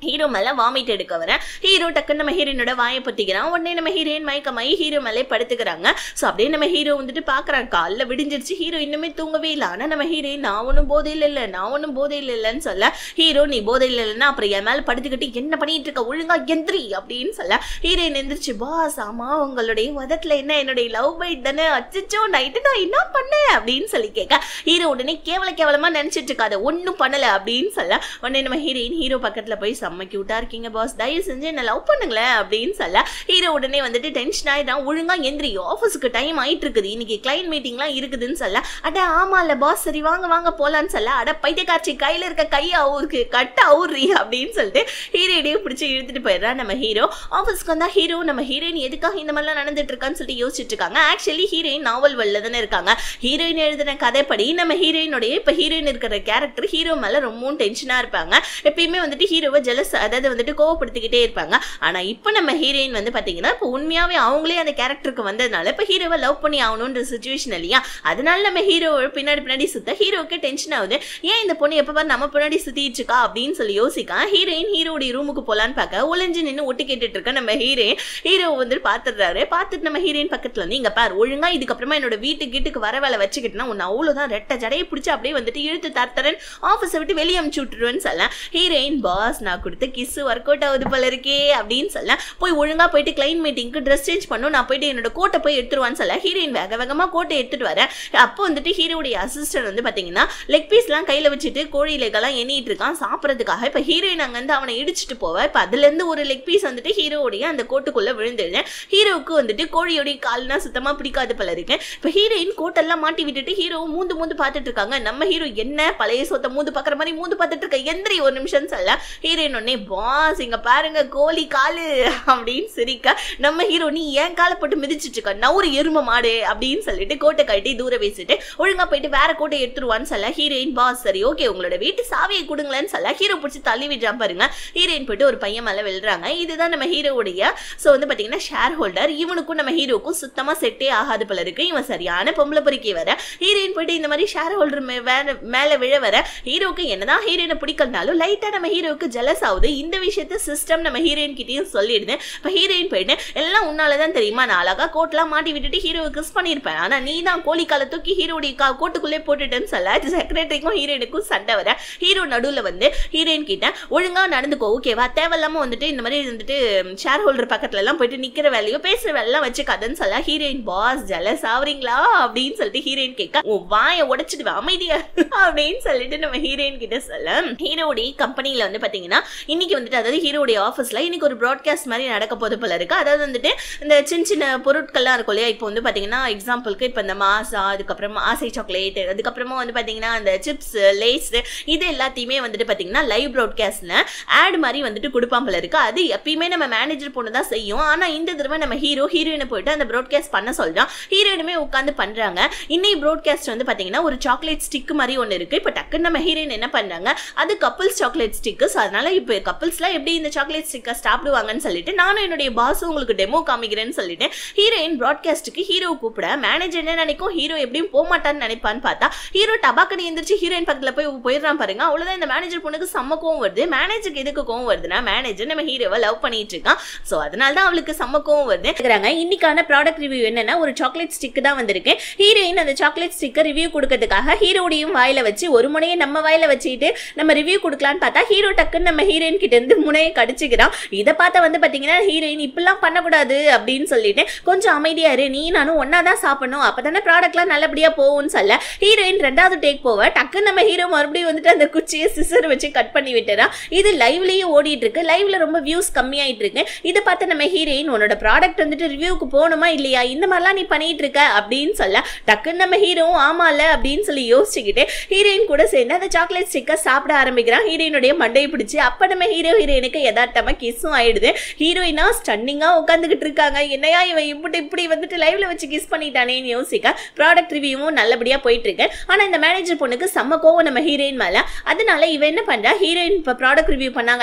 ஹீரோ மேல வாமிட் எடுக்க வர ஹீரோ டக்குன்னு நம்ம ஹீரோயினோட வாயை பத்திக்கிறான் உடனே நம்ம ஹீரோயின் மயக்கமாயி ஹீரோ மேலே படுத்துக்கிறாங்க ஸோ அப்படியே நம்ம ஹீரோ வந்துட்டு பாக்குறாங்க காலைல விடிஞ்சிருச்சு ஹீரோ இன்னுமே தூங்கவே இல்லை ஆனா நம்ம ஹீரோயின் நான் ஒன்றும் போதையில் இல்லை நான் ஒன்றும் போதையில் இல்லைன்னு சொல்ல ஹீரோ நீ போதையில் இல்லைன்னா அப்புறம் என் மேல படுத்துக்கிட்டு என்ன பண்ணிட்டு இருக்க ஒழுங்கா எந்திரி அப்படின்னு சொல்ல ஹீரோயின் எந்திரிச்சு பாஸ் ஆமா உங்களுடைய உதட்டுல என்ன என்னுடைய லவ் பைட் தானே அச்சச்சோ நைட்டு நான் என்ன பண்ணேன் அப்படின்னு சொல்லி கேட்க ஹீரோ உடனே கேவல கேவலமா நினைச்சிட்டு இருக்காத ஒன்றும் பண்ணல அப்படின்னு சொல்ல உடனே நம்ம ஹீரோயின் ஹீரோ பக்கத்துல போய் செம்ம கியூட்டா இருக்கீங்க பாஸ் தயவு செஞ்சு என்ன லவ் பண்ணுங்களேன் அப்படின்னு சொல்ல ஹீரோ உடனே வந்துட்டு டென்ஷன் ஆயிடான் ஒழுங்கா எந்திரி ஆஃபீஸுக்கு டைம் ஆயிட்டு இருக்குது இன்னைக்கு கிளைண்ட் மீட்டிங்லாம் இருக்குதுன்னு சொல்ல அட ஆமா இல்ல பாஸ் சரி வாங்க வாங்க போலான்னு சொல்ல அட பைத்தியக்காட்சி கையில இருக்க கை அவுருக்கு கட்ட அவுறி அப்படின்னு சொல்லிட்டு ஹீரோயினையும் பிடிச்சி இழுத்துட்டு போயிடுறா நம்ம ஹீரோ ஆஃபீஸ்க்கு வந்தா ஹீரோ நம்ம ஹீரோயின் எதுக்காக இந்த மாதிரிலாம் நடந்துட்டு இருக்கான்னு சொல்லிட்டு யோசிச்சுட்டு இருக்காங்க ஆக்சுவலி ஹீரோயின் நாவல் வல்ல தானே இருக்காங்க ஹீரோயின் எழுதின கதைப்படி நம்ம ஹீரோயினுடைய இப்ப ஹீரோயின் இருக்கிற கேரக்டர் ஹீரோ மேல ரொம்பவும் டென்ஷனா இருப்பாங்க எப்பயுமே வந்துட்டு ஹீரோவை ஜெலஸ் அதாவது வந்துட்டு கோவப்படுத்திக்கிட்டே இருப்பாங்க ஆனா இப்போ நம்ம ஹீரோயின் வந்து பாத்தீங்கன்னா இப்போ உண்மையாவே அவங்களே அந்த கேரக்டருக்கு வந்ததுனால இப்போ ஹீரோவை லவ் பண்ணி ஆகணுன்ற சுச்சுவேஷன் இல்லையா அதனால நம்ம ஹீரோ பின்னாடி பின்னாடி சுத்த ஹீரோவுக்கு டென்ஷன் ஆகுது ஏன் இந்த பொண்ணு எப்ப பாரு நம்ம பின்னாடி சுத்திட்டு இருக்கா அப்படின்னு சொல்லி யோசிக்கா ஹீரோயின் ஹீரோடைய ரூமுக்கு போலான்னு பார்க்க ஒளிஞ்சு நின்று ஒட்டு கேட்டுட்டு இருக்க நம்ம ஹீரோயின் ஹீரோ வந்து பாத்துடுறாரு பார்த்துட்டு நம்ம ஹீரோயின் பக்கத்துல வந்து இங்க பாரு ஒழுங்கா இதுக்கப்புறமா என்னோட வீட்டு வீட்டுக்கு வர வேலை வச்சுக்கிட்டுனா உன்னை அவ்வளவுதான் ரெட்டை ஜடையை பிடிச்சி அப்படியே வந்துட்டு இழுத்து தரத்தரன் ஆஃபீஸை விட்டு வெளியே அமுச்சு விட்டுருவேன்னு சொல்ல ஹீரோயின் பாஸ் நான் கொடுத்த கிஸ் ஒர்க் அவுட் ஆகுது போல இருக்கே அப்படின்னு சொல்ல போய் ஒழுங்கா போயிட்டு கிளைண்ட் மீட்டிங்க்கு ட்ரெஸ் சேஞ்ச் பண்ணும் நான் போயிட்டு என்னோட கோட்டை போய் எடுத்துருவான்னு சொல்ல ஹீரோயின் வேக வேகமா கோட்டை எடுத்துட்டு வரேன் அப்போ வந்துட்டு ஹீரோடைய அசிஸ்டன்ட் வந்து பாத்தீங்கன்னா லெக் பீஸ்லாம் கையில வச்சுட்டு கோழி லெக்கெல்லாம் எண்ணிட்டு இருக்கான் சாப்பிட்றதுக்காக இப்போ ஹீரோயின் அங்க இருந்து அவனை இடிச்சிட்டு போவ இப்போ அதுல இருந்து ஒரு லெக் பீஸ் வந்துட்டு ஹீரோடைய அந்த கோட்டுக்குள்ள விழுந்துடுது ஹீரோவுக்கு வந்துட்டு கோழியோடைய கால்னா சுத்தமா பிடிக்காது போல இருக்கு இப்போ ஹீரோயின் கோட்டெல்லாம் மாட்டி விட்டுட்டு ஹீரோ மூந்து மூந்து பார்த்துட்டு இருக்காங்க நம்ம ஹீரோ என்ன பழைய சொத்த மூந்து பாக்குற மாதிரி மூந்து பார்த்துட்டு இருக்க எந்திரி ஒரு நிமிஷம் சொல்ல ஹீரோயின் உடனே பாஸ் இங்க பாருங்க கோழி காலு அப்படின்னு சிரிக்க நம்ம ஹீரோ நீ ஏன் காலை போட்டு மிதிச்சிட்டு இருக்க நவுறு எரும மாடு அப்படின்னு சொல்லிட்டு கோட்டை கட்டி தூர பேசிட்டு ஒழுங்கா போயிட்டு வேற கோட்டை எடுத்துருவான்னு சொல்ல ஹீரோயின் பாஸ் சரி ஓகே உங்களோட வீட்டு சாவியை கொடுங்களேன்னு சொல்ல ஹீரோ பிடிச்சி தள்ளி விடுறான் பாருங்க ஹீரோயின் போயிட்டு ஒரு பையன் மேல விழுறாங்க இதுதான் நம்ம ஹீரோவுடைய ஸோ வந்து பாத்தீங்கன்னா ஷேர் ஹோல்டர் இவனுக்கும் நம்ம ஹீரோக்கும் சுத்தமா செட்டே ஆகாது போல இருக்கு இவன் சரியான பொம்பளை பொறுக்கி வர ஹீரோயின் போயிட்டு இந்த மாதிரி ஷேர் ஹோல்டர் மேல விழ வர ஹீரோக்கு என்னதான் ஹீரோயினை பிடிக்கலனாலும் லைட்டா நம்ம ஹீரோக்கு ஜெலஸ் ஆகுது இந்த விஷயத்த சிஸ்டம் நம்ம ஹீரோயின் கிட்டயும் சொல்லிடுது இப்போ ஹீரோயின் போயிட்டு எல்லாம் உன்னாலதான் தெரியுமா நான் அழகா கோட்லாம் மாட்டி விட்டுட்டு ஹீரோவை கிஸ் பண்ணியிருப்பேன் ஆனா நீ தான் கோழி காலை தூக்கி ஹீரோடைய கா கோட்டுக்குள்ளே போட்டுட்டேன்னு சொல்ல செக்ரட்டரிக்கும் ஹீரோயினுக்கும் சண்டை வர ஹீரோ நடுவுல வந்து ஹீரோயின் கிட்ட ஒழுங்கா நடந்துக்கோ ஓகேவா தேவையில்லாம வந்துட்டு இந்த மாதிரி வந்துட்டு ஷேர் ஹோல்டர் பக்கத்துல எல்லாம் போயிட்டு நிக்கிற வேலையோ பேசுற வேலையெல்லாம் வச்சுக்காதன்னு சொல்ல ஹீரோயின் பாஸ் ஜெலஸ் ஆவறீங்களா அப்படின்னு சொல்லிட்டு ஹீரோயின் கேட்க உன் வாயை உடைச்சிடுவேன் அமைதியா அப்படின்னு சொல்லிட்டு நம்ம ஹீரோயின் கிட்ட சொல்ல ஹீரோடைய கம்பெனில வந்து பாத்தீங்கன்னா இன்னைக்கு வந்துட்டு அதாவது ஹீரோடைய ஆஃபீஸ்ல இன்னைக்கு ஒரு ப்ராட்காஸ்ட் மாதிரி நடக்க போது போல இருக்கு அதாவது வந்துட்டு இந்த சின்ன சின்ன பொருட்கள்லாம் இருக்கும் இல்லையா இப்போ வந்து பாத்தீங்கன்னா எக்ஸாம்பிளுக்கு இப்போ இந்த மாசா அதுக்கப்புறமா ஆசை சாக்லேட் அதுக்கப்புறமா வந்து பாத்தீங்கன்னா அந்த சிப்ஸ் லேஸ் இது எல்லாத்தையுமே வந்துட்டு பாத்தீங்கன்னா லைவ் ப்ராட்காஸ்ட்ல ஆட் மாதிரி வந்துட்டு கொடுப்பான் போல இருக்கு அது எப்பயுமே நம்ம மேனேஜர் பொண்ணு தான் செய்யும் ஆனா இந்த தடவை நம்ம ஹீரோ ஹீரோயினை போயிட்டு அந்த ப்ராட்காஸ்ட் பண்ண சொல்றான் ஹீரோயினுமே உட்காந்து பண்றாங்க இன்னைக்கு ப்ராட்காஸ்ட் வந்து பாத்தீங்கன்னா ஒரு சாக்லேட் ஸ்டிக் மாதிரி ஒன்று இருக்கு இப்போ டக்குன்னு நம்ம ஹீரோயின் என்ன பண்றாங்க அது கப்புள்ஸ் சாக்லேட் ஸ்டிக்கு ஸோ அதனால இப்போ கப்புள்ஸ்லாம் எப்படி இந்த சாக்லேட் ஸ்டிக்கை சாப்பிடுவாங்கன்னு சொல்லிட்டு நானும் என்னுடைய பாஸும் உங்களுக்கு டெமோ காமிக்கிறேன்னு சொல்லிட்டு ஹீரோயின் ப்ராட்காஸ்ட்டுக்கு ஹீரோ கூப்பிட மேனேஜர் என்ன நினைக்கும் ஹீரோ எப்படியும் போக மாட்டான்னு நினைப்பான்னு பார்த்தா ஹீரோ டபாக்கடி எந்திரிச்சு ஹீரோயின் பக்கத்துல போய் போயிடுறான் பாருங்க அவ்வளவுதான் இந்த மேனேஜர் பொண்ணுக்கு செம்ம கோவம் வருது மேனேஜருக்கு எதுக்கு கோவம் வருதுன்னா மேனேஜர் நம்ம ஹீரோவை லவ் பண்ணிட்டு இருக்கான் ஸோ அதனால தான் அவளுக்கு செம்ம கோவம் வருது இருக்கிறாங்க இன்னைக்கான ப்ராடக்ட் ரிவ்யூ என்னன்னா ஒரு சாக்லேட் ஸ்டிக் தான் வந்திருக்கு ஹீரோயின் அந்த சாக்லேட் ஸ்டிக்கை ரிவ்யூ கொடுக்கறதுக்காக ஹீரோடையும் வாயில வச்சு ஒரு முனையை நம்ம வாயில வச்சுட்டு நம்ம ரிவ்யூ கொடுக்கலான்னு பார்த்தா ஹீரோ டக்குன்னு நம்ம ஹீரோயின் கிட்ட இருந்து முனையை கடிச்சுக்கிறான் இதை பார்த்தா வந்து பாத்தீங்கன்னா ஹீரோயின் இப்படிலாம் பண்ணக்கூடாது அப்படின்னு சொல்லிட்டு கொஞ்சம் அமைதியா இரு நீ நானும் ஒன்னா தான் சாப்பிடணும் அப்பதானே ப்ராடக்ட்லாம் நல்லபடியா போகும்னு சொல்ல ஹீரோயின் ரெண்டாவது டேக் போவ டக்குன்னு நம்ம ஹீரோ மறுபடியும் வந்துட்டு அந்த குச்சியை சிசர் வச்சு கட் பண்ணி விட்டுறா இது லைவ்லயும் ஓடிட்டு இருக்கு லைவ்ல ரொம்ப வியூஸ் கம்மியாயிட்டு இருக்கு இதை பார்த்து நம்ம ஹீரோயின் உன்னோட ப்ராடக்ட் வந்துட்டு ரிவ்யூக்கு போகணுமா இல்லையா இந்த மாதிரிலாம் நீ பண்ணிட்டு இருக்க அப்படின்னு சொல்ல டக்குன்னு நம்ம ஹீரோ ஆமால அப்படின்னு சொல்லி யோசிச்சுக்கிட்டு ஹீரோயின் கூட சேர்ந்து அந்த சாக்லேட் ஸ்டிக்கை சாப்பிட ஆரம்பிக்கிறான் ஹீரோயினுடைய மண்டையை பிடிச்சி அப்ப நம்ம ஹீரோ ஹீரோயினுக்கு யதார்த்தமா கிஸ்ஸும் ஆயிடுது ஹீரோயினா ஸ்டன்னிங்கா உட்காந்துக்கிட்டு இருக்காங்க என்னையா இவன் இப்படி இப்படி வந்துட்டு லைவ்ல வச்சு கிஸ் பண்ணிட்டானேன்னு யோசிக்க ப்ராடக்ட் ரிவ்யூவும் நல்லபடியா போயிட்டு இருக்கு ஆனா இந்த மேனேஜர் பொண்ணுக்கு செம்ம கோவம் நம்ம ஹீரோயின் மேல அதனால இவ என்ன பண்றா ஹீரோயின் இப்ப ப்ராடக்ட் ரிவ்யூ பண்ணாங்க இல்லையா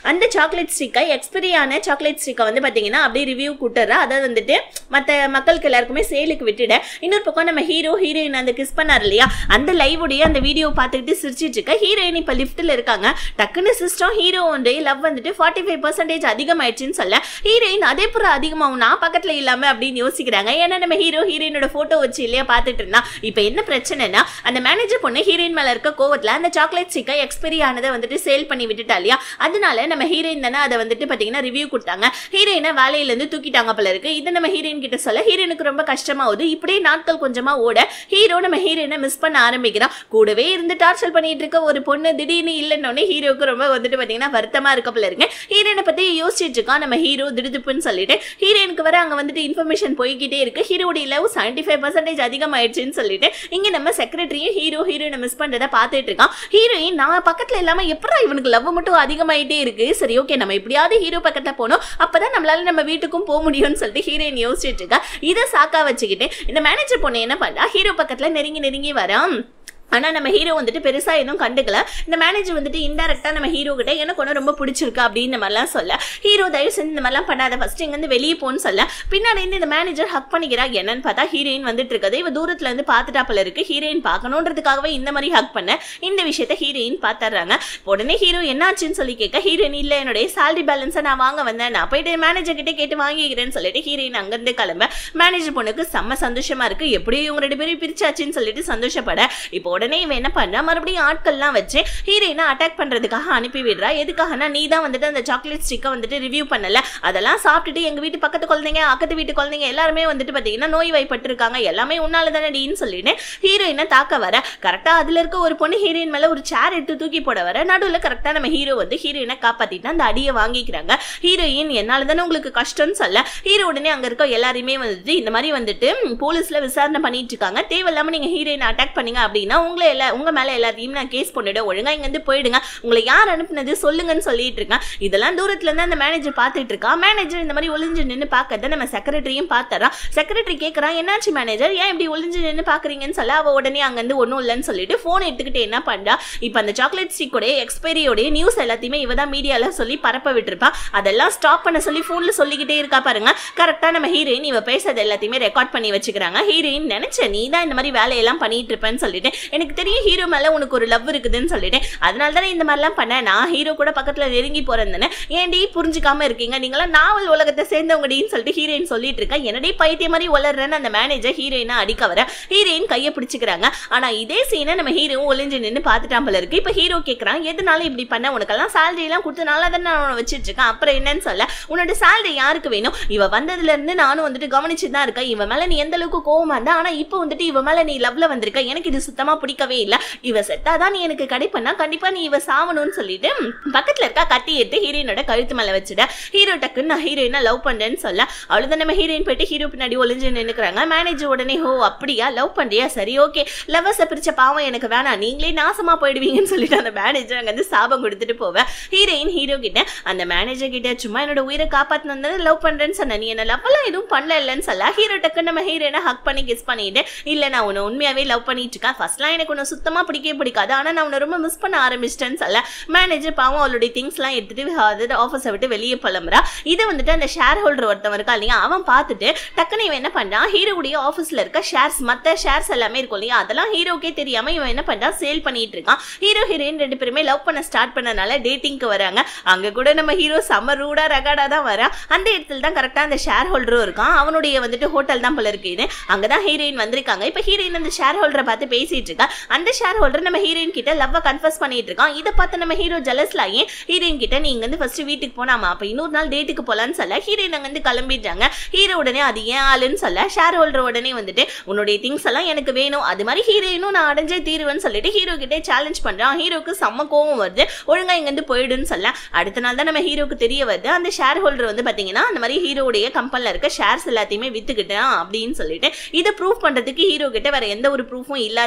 அந்த சாக்லேட் ஸ்டிக்கை எக்ஸ்பைரி ஆன சாக்லேட் ஸ்டிக்கை வந்து பார்த்தீங்கன்னா அப்படியே ரிவ்யூ கூட்டுறா அதை வந்துட்டு மற்ற மக்களுக்கு எல்லாருக்குமே சேலுக்கு விட்டுட இன்னொரு பக்கம் நம்ம ஹீரோ ஹீரோயின் அந்த கிஸ் பண்ணார் இல்லையா அந்த லைவுடைய அந்த வீடியோ பார்த்துக்கிட்டு சிரிச்சிட்டு இருக்க ஹீரோயின் இப்போ லிஃப்ட்டில் இருக்காங்க டக்குன்னு சிஸ்டம் ஹீரோ ஒன்றை லவ் வந்துட்டு ஃபார்ட்டி ஃபைவ் பர்சன்டேஜ் அதிகமாயிடுச்சுன்னு சொல்ல ஹீரோயின் அதே புற அதிகமாகும் நான் பக்கத்தில் இல்லாமல் அப்படின்னு யோசிக்கிறாங்க ஏன்னா நம்ம ஹீரோ ஹீரோயினோட ஃபோட்டோ வச்சு இல்லையா பார்த்துட்டு இருந்தா இப்போ என்ன பிரச்சனைனா அந்த மேனேஜர் பொண்ணு ஹீரோயின் மேலே இருக்க கோவத்தில் அந்த சாக்லேட் ஸ்டிக்கை எக்ஸ்பைரி ஆனதை வந்துட்டு சேல் பண்ணி விட்டுட்டா இல்லையா அதனால நம்ம ஹீரோயின் தானே அதை வந்துட்டு பார்த்தீங்கன்னா ரிவ்யூ கொடுத்தாங்க ஹீரோயினை வேலையிலேருந்து தூக்கிட்டாங்க போல இருக்கு இது நம்ம ஹீரோயின் கிட்ட சொல்ல ஹீரோயினுக்கு ரொம்ப கஷ்டமாகுது இப்படியே நாட்கள் கொஞ்சமா ஓட ஹீரோ நம்ம ஹீரோயினை மிஸ் பண்ண ஆரம்பிக்கிறான் கூடவே இருந்து டார்ச்சர் பண்ணிட்டு இருக்க ஒரு பொண்ணு திடீர்னு இல்லைன்னொடனே ஹீரோக்கு ரொம்ப வந்துட்டு பார்த்தீங்கன்னா வருத்தமா இருக்க போல இருக்கு ஹீரோயினை பத்தி யோசிச்சுட்டு இருக்கான் நம்ம ஹீரோ திடுதுப்புன்னு சொல்லிட்டு ஹீரோயினுக்கு வர அங்க வந்துட்டு இன்ஃபர்மேஷன் போய்கிட்டே இருக்கு ஹீரோடைய லவ் செவன்டி ஃபைவ் பர்சன்டேஜ் அதிகமாயிடுச்சுன்னு சொல்லிட்டு இங்க நம்ம செக்ரட்டரியும் ஹீரோ ஹீரோயினை மிஸ் பண்றத பார்த்துட்டு இருக்கான் ஹீரோயின் நான் பக்கத்துல இல்லாம எப்படா இவனுக்கு லவ் மட்டும் அதிகமாயிட்டே இருக்கு சரி ஓகே நம்ம எப்படியாவது ஹீரோ பக்கத்துல போனோம் அப்பதான் நம்மளால நம்ம வீட்டுக்கும் போக முடியும்னு சொல்லிட்டு ஹீரோயின் யோசிச்சுட்டு இருக்கா இதை சாக்கா வச்சுக்கிட்டு இந்த மேனேஜர் பொண்ணு என்ன பண்ணா ஹீரோ பக்கத்துல நெருங்கி நெருங்கி வரான் ஆனால் நம்ம ஹீரோ வந்துட்டு பெருசாக எதுவும் கண்டுக்கல இந்த மேனேஜர் வந்துட்டு இன்டெரக்டாக நம்ம ஹீரோ கிட்ட எனக்கு ஒன்று ரொம்ப பிடிச்சிருக்கு அப்படின்னு மாதிரிலாம் சொல்ல ஹீரோ தயவு செஞ்சு இந்த மாதிரிலாம் பண்ணாத ஃபர்ஸ்ட் இங்கேருந்து வெளியே போன்னு சொல்ல பின்னாடி இருந்து இந்த மேனேஜர் ஹக் பண்ணிக்கிறா என்னன்னு பார்த்தா ஹீரோயின் வந்துட்டு இருக்குது இவ தூரத்துல இருந்து பார்த்துட்டாப்புல இருக்கு ஹீரோயின் பார்க்கணுன்றதுக்காகவே இந்த மாதிரி ஹக் பண்ண இந்த விஷயத்த ஹீரோயின் பார்த்துறாங்க உடனே ஹீரோ என்னாச்சுன்னு சொல்லி கேட்க ஹீரோயின் இல்லை என்னுடைய salary பேலன்ஸை நான் வாங்க வந்தேன் நான் போயிட்டு மேனேஜர் கிட்ட கேட்டு வாங்கிக்கிறேன்னு சொல்லிட்டு ஹீரோயின் அங்கேருந்து கிளம்ப மேனேஜர் பொண்ணுக்கு செம்ம சந்தோஷமா இருக்கு எப்படியும் இவங்க ரெண்டு பேரும் பிரிச்சாச்சுன்னு சொல்லிட்டு சந்தோஷப்பட இப்போ உடனே இவன் என்ன பண்றா மறுபடியும் ஆட்கள்லாம் வச்சு ஹீரோயினை அட்டாக் பண்றதுக்காக அனுப்பி விடுறா எதுக்காகனா நீ தான் வந்துட்டு அந்த சாக்லேட் ஸ்டிக்கை வந்துட்டு ரிவ்யூ பண்ணல அதெல்லாம் சாப்பிட்டுட்டு எங்க வீட்டு பக்கத்து குழந்தைங்க அக்கத்து வீட்டு குழந்தைங்க எல்லாருமே வந்துட்டு பாத்தீங்கன்னா நோய் வாய்ப்பட்டிருக்காங்க எல்லாமே உன்னால தானே டீன்னு சொல்லிட்டு ஹீரோயினை தாக்க வர கரெக்டா அதுல இருக்க ஒரு பொண்ணு ஹீரோயின் மேல ஒரு சேர் எடுத்து தூக்கி போட வர நடுவுல கரெக்டா நம்ம ஹீரோ வந்து ஹீரோயினை காப்பாத்திட்டு அந்த அடியை வாங்கிக்கிறாங்க ஹீரோயின் என்னால தானே உங்களுக்கு கஷ்டம்னு சொல்ல ஹீரோ உடனே அங்க இருக்க எல்லாரையுமே வந்துட்டு இந்த மாதிரி வந்துட்டு ம், போலீஸ்ல விசாரணை பண்ணிட்டு இருக்காங்க தேவையில்லாம நீங்க ஹீரோயினை அட்டாக் பண்ணீங்க அப்படின்னா உங்களை எல்லா உங்க மேல எல்லாத்தையும் நான் கேஸ் பண்ணிவிட ஒழுங்கா இங்க இருந்து போயிடுங்க உங்களை யார் அனுப்புனது சொல்லுங்கன்னு சொல்லிட்டு இருக்கேன் இதெல்லாம் தூரத்துல இருந்து அந்த மேனேஜர் பார்த்துட்டு இருக்கா மேனேஜர் இந்த மாதிரி ஒளிஞ்சு நின்று பார்க்கறத நம்ம செக்ரட்டரியும் பார்த்தறான் செக்ரட்டரி கேட்கறான் என்னாச்சு மேனேஜர் ஏன் இப்படி ஒளிஞ்சு நின்று பாக்குறீங்கன்னு சொல்ல அவ உடனே அங்க இருந்து ஒன்றும் இல்லைன்னு சொல்லிட்டு போன் எடுத்துக்கிட்டு என்ன பண்றா இப்போ அந்த சாக்லேட் ஸ்டிக்கோடைய எக்ஸ்பைரியோடைய நியூஸ் எல்லாத்தையுமே இவ தான் மீடியால சொல்லி பரப்ப விட்டுருப்பா அதெல்லாம் ஸ்டாப் பண்ண சொல்லி ஃபோன்ல சொல்லிக்கிட்டே இருக்கா பாருங்க கரெக்டா நம்ம ஹீரோயின் இவ பேசுறது எல்லாத்தையுமே ரெக்கார்ட் பண்ணி வச்சுக்கிறாங்க ஹீரோயின் நினைச்ச நீ தான் இந்த மாதிரி வேலையெல்லாம் பண்ணிட்டு இருப்பேன்னு சொல்லிட்டு எனக்கு தெரியும் ஹீரோ மேல உனக்கு ஒரு லவ் இருக்குதுன்னு சொல்லிட்டு அதனால தானே இந்த மாதிரிலாம் பண்ணேன் நான் ஹீரோ கூட பக்கத்துல நெருங்கி போறேன் தானே ஏன்டி புரிஞ்சுக்காம இருக்கீங்க நீங்களாம் நாவல் உலகத்தை சேர்ந்தவங்கடின்னு சொல்லிட்டு ஹீரோயின் சொல்லிட்டு இருக்கா என்னடி பைத்திய மாதிரி வளர்றேன்னு அந்த மேனேஜர் ஹீரோயினை அடிக்க வர ஹீரோயின் கையை பிடிச்சிக்கிறாங்க ஆனா இதே சீனை நம்ம ஹீரோவும் ஒளிஞ்சு நின்று பார்த்துட்டான் போல இருக்கு இப்போ ஹீரோ கேட்கறான் எதனால இப்படி பண்ண உனக்கெல்லாம் salary எல்லாம் கொடுத்து நல்லா தானே நான் உன்னை வச்சிட்டு இருக்கேன் அப்புறம் என்னன்னு சொல்ல உன்னோட salary யாருக்கு வேணும் இவ வந்ததுல இருந்து நானும் வந்துட்டு கவனிச்சு தான் இருக்கேன் இவ மேல நீ எந்த அளவுக்கு கோவமா இருந்தா ஆனா இப்போ வந்துட்டு இவ மேல நீ லவ்ல வந்திருக்க எனக்கு இது சுத்தமா பிடிக்கவே இல்ல இவ செத்தாதான் நீ எனக்கு கிடைப்பனா கண்டிப்பா நீ இவ சாவணும்னு சொல்லிட்டு ம், பக்கத்துல இருக்க கத்தி எடுத்து ஹீரோயினோட கழுத்து மேல வச்சுட ஹீரோ டக்குன்னு நான் ஹீரோயினை லவ் பண்றேன்னு சொல்ல அவ்வளவுதான் நம்ம ஹீரோயின் போயிட்டு ஹீரோ பின்னாடி ஒளிஞ்சு நின்னுக்கிறாங்க மேனேஜர் உடனே ஹோ அப்படியா லவ் பண்றியா சரி ஓகே லவ்வர்ஸை பிரிச்ச பாவம் எனக்கு வேணாம் நீங்களே நாசமா போயிடுவீங்கன்னு சொல்லிட்டு அந்த மேனேஜர் அங்க வந்து சாபம் கொடுத்துட்டு போவேன் ஹீரோயின் ஹீரோ கிட்ட அந்த மேனேஜர் கிட்ட சும்மா என்னோட உயிரை காப்பாத்தினு லவ் பண்றேன்னு சொன்ன நீ என்ன லவ் எல்லாம் எதுவும் பண்ணல இல்லைன்னு சொல்ல ஹீரோ டக்கு நம்ம ஹீரோயினை ஹக் பண்ணி கிஸ் பண்ணிட்டு இல்ல நான் உன்னை உண்மையாவே லவ் பண்ணிட்டு இருக்கேன் ஃபர்ஸ்ட்லாம் எனக்கு உன்னை சுத்தமா பிடிக்கவே பிடிக்காது ஆனா நான் உன்னை ரொம்ப மிஸ் பண்ண ஆரம்பிச்சிட்டேன்னு சொல்ல மேனேஜர் பாவம் அவளுடைய திங்ஸ்லாம் எடுத்துட்டு அதாவது ஆஃபீஸை விட்டு வெளியே புலம்புறா இதை வந்துட்டு அந்த ஷேர் ஹோல்டர் ஒருத்தவன் இருக்கா இல்லையா அவன் பார்த்துட்டு டக்குன்னு இவன் என்ன பண்றான் ஹீரோவுடைய ஆஃபீஸ்ல இருக்க ஷேர்ஸ் மத்த ஷேர்ஸ் எல்லாமே இருக்கும் இல்லையா அதெல்லாம் ஹீரோக்கே தெரியாம இவன் என்ன பண்றான் சேல் பண்ணிட்டு இருக்கான் ஹீரோ ஹீரோயின் ரெண்டு பேருமே லவ் பண்ண ஸ்டார்ட் பண்ணனால டேட்டிங்க்கு வராங்க அங்க கூட நம்ம ஹீரோ செம்ம ரூடா ரகாடா தான் வரான் அந்த இடத்துல தான் கரெக்டா அந்த ஷேர் ஹோல்டரும் இருக்கான் அவனுடைய வந்துட்டு ஹோட்டல் தான் போல இருக்கு இது அங்கதான் ஹீரோயின் வந்திருக்காங்க இப்ப ஹீரோயின் அந்த ஷேர் ஹோல்டரை பார்த்து பேசிட்டு இருக்கா அந்த ஷேர் ஹோல்டர் நம்ம ஹீரோயின் கிட்ட லவ்வ கன்ஃபர்ஸ் பண்ணிட்டு இருக்கான் இதை பார்த்து நம்ம ஹீரோ ஜலஸ்ல ஆகி ஹீரோயின் கிட்ட நீங்க வந்து ஃபர்ஸ்ட் வீட்டுக்கு போனாமா அப்ப இன்னொரு நாள் டேட்டுக்கு போலான்னு சொல்ல ஹீரோயின் அங்க வந்து கிளம்பிட்டாங்க ஹீரோ உடனே அது ஏன் ஆளுன்னு சொல்ல ஷேர் ஹோல்டர் உடனே வந்துட்டு உன்னுடைய திங்ஸ் எல்லாம் எனக்கு வேணும் அது மாதிரி ஹீரோயினும் நான் அடைஞ்சே தீருவேன்னு சொல்லிட்டு ஹீரோ கிட்டே சேலஞ்ச் பண்றான் ஹீரோக்கு செம்ம கோவம் வருது ஒழுங்கா இங்க இருந்து போயிடுன்னு சொல்ல அடுத்த நாள் தான் நம்ம ஹீரோக்கு தெரிய வருது அந்த ஷேர் ஹோல்டர் வந்து பாத்தீங்கன்னா அந்த மாதிரி ஹீரோடைய கம்பெனில இருக்க ஷேர்ஸ் எல்லாத்தையுமே வித்துக்கிட்டான் அப்படின்னு சொல்லிட்டு இதை ப்ரூவ் பண்றதுக்கு ஹீரோ கிட்ட வேற எந்த ஒரு ப்ரூஃபும் இல்லாதனால